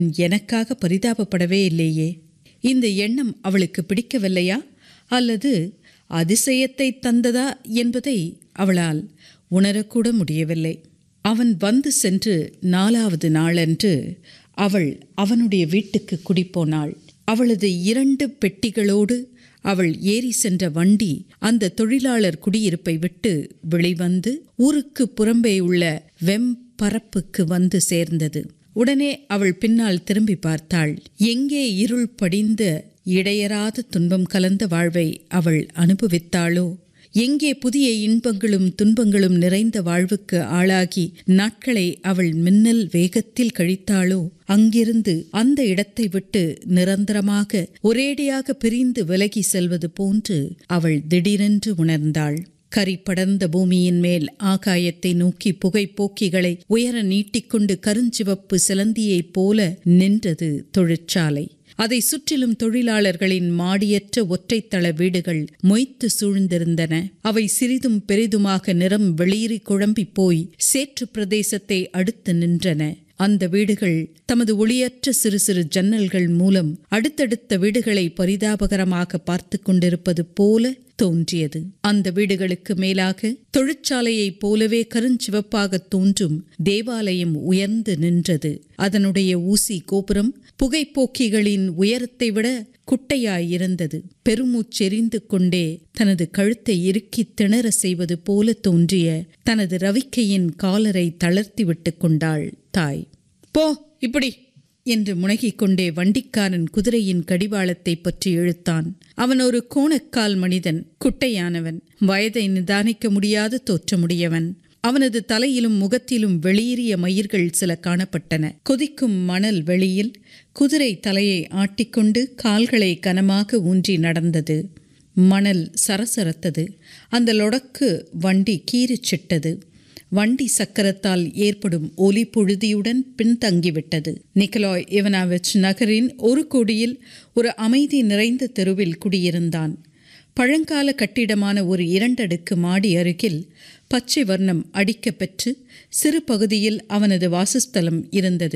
எனக்காக பரிதாபப்படவே இல்லையே இந்த எண்ணம் அவளுக்கு பிடிக்கவில்லையா அல்லது அதிசயத்தை தந்ததா என்பதை அவளால் உணரக்கூட முடியவில்லை அவன் வந்து சென்று நாலாவது நாளன்று அவள் அவனுடைய வீட்டுக்கு குடிப்போனாள் அவளது இரண்டு பெட்டிகளோடு அவள் ஏறி சென்ற வண்டி அந்த தொழிலாளர் குடியிருப்பை விட்டு வெளிவந்து ஊருக்கு புறம்பே உள்ள வெம்பரப்புக்கு வந்து சேர்ந்தது உடனே அவள் பின்னால் திரும்பி பார்த்தாள் எங்கே இருள் படிந்த இடையராத துன்பம் கலந்த வாழ்வை அவள் அனுபவித்தாளோ எங்கே புதிய இன்பங்களும் துன்பங்களும் நிறைந்த வாழ்வுக்கு ஆளாகி நாட்களை அவள் மின்னல் வேகத்தில் கழித்தாளோ அங்கிருந்து அந்த இடத்தை விட்டு நிரந்தரமாக ஒரேடியாக பிரிந்து விலகி செல்வது போன்று அவள் திடீரென்று உணர்ந்தாள் கரி படர்ந்த பூமியின் மேல் ஆகாயத்தை நோக்கி புகைப்போக்கிகளை உயர நீட்டிக்கொண்டு கருஞ்சிவப்பு சிலந்தியைப் போல நின்றது தொழிற்சாலை அதை சுற்றிலும் தொழிலாளர்களின் மாடியற்ற ஒற்றைத்தள வீடுகள் மொய்த்து சூழ்ந்திருந்தன அவை சிறிதும் பெரிதுமாக நிறம் வெளியேறி குழம்பி போய் சேற்று பிரதேசத்தை அடுத்து நின்றன அந்த வீடுகள் தமது ஒளியற்ற சிறு சிறு ஜன்னல்கள் மூலம் அடுத்தடுத்த வீடுகளை பரிதாபகரமாக பார்த்து கொண்டிருப்பது போல தோன்றியது அந்த வீடுகளுக்கு மேலாக தொழிற்சாலையைப் போலவே கருஞ்சிவப்பாக தோன்றும் தேவாலயம் உயர்ந்து நின்றது அதனுடைய ஊசி கோபுரம் புகைப்போக்கிகளின் உயரத்தை விட குட்டையாயிருந்தது பெருமூச்செறிந்து கொண்டே தனது கழுத்தை இறுக்கி திணற செய்வது போல தோன்றிய தனது ரவிக்கையின் காலரை தளர்த்தி விட்டு கொண்டாள் தாய் போ இப்படி என்று முனகிக் கொண்டே வண்டிக்காரன் குதிரையின் கடிவாளத்தை பற்றி இழுத்தான் அவன் ஒரு கோணக்கால் மனிதன் குட்டையானவன் வயதை நிதானிக்க முடியாத தோற்றமுடையவன் அவனது தலையிலும் முகத்திலும் வெளியேறிய மயிர்கள் சில காணப்பட்டன கொதிக்கும் மணல் வெளியில் குதிரை தலையை ஆட்டிக்கொண்டு கால்களை கனமாக ஊன்றி நடந்தது மணல் சரசரத்தது அந்த லொடக்கு வண்டி கீறிச்சிட்டது வண்டி சக்கரத்தால் ஏற்படும் ஒலி புழுதியுடன் பின்தங்கிவிட்டது நிக்கலாய் இவனாவிச் நகரின் ஒரு கோடியில் ஒரு அமைதி நிறைந்த தெருவில் குடியிருந்தான் பழங்கால கட்டிடமான ஒரு இரண்டடுக்கு மாடி அருகில் பச்சை வர்ணம் அடிக்கப் பெற்று சிறு பகுதியில் அவனது வாசஸ்தலம் இருந்தது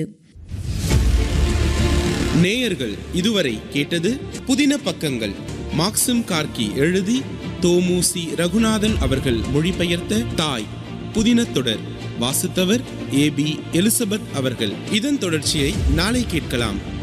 நேயர்கள் இதுவரை கேட்டது புதின பக்கங்கள் மாக்சிம் கார்கி எழுதி தோமுசி ரகுநாதன் அவர்கள் மொழிபெயர்த்த தாய் புதின தொடர் வாசித்தவர் ஏ பி எலிசபெத் அவர்கள் இதன் தொடர்ச்சியை நாளை கேட்கலாம்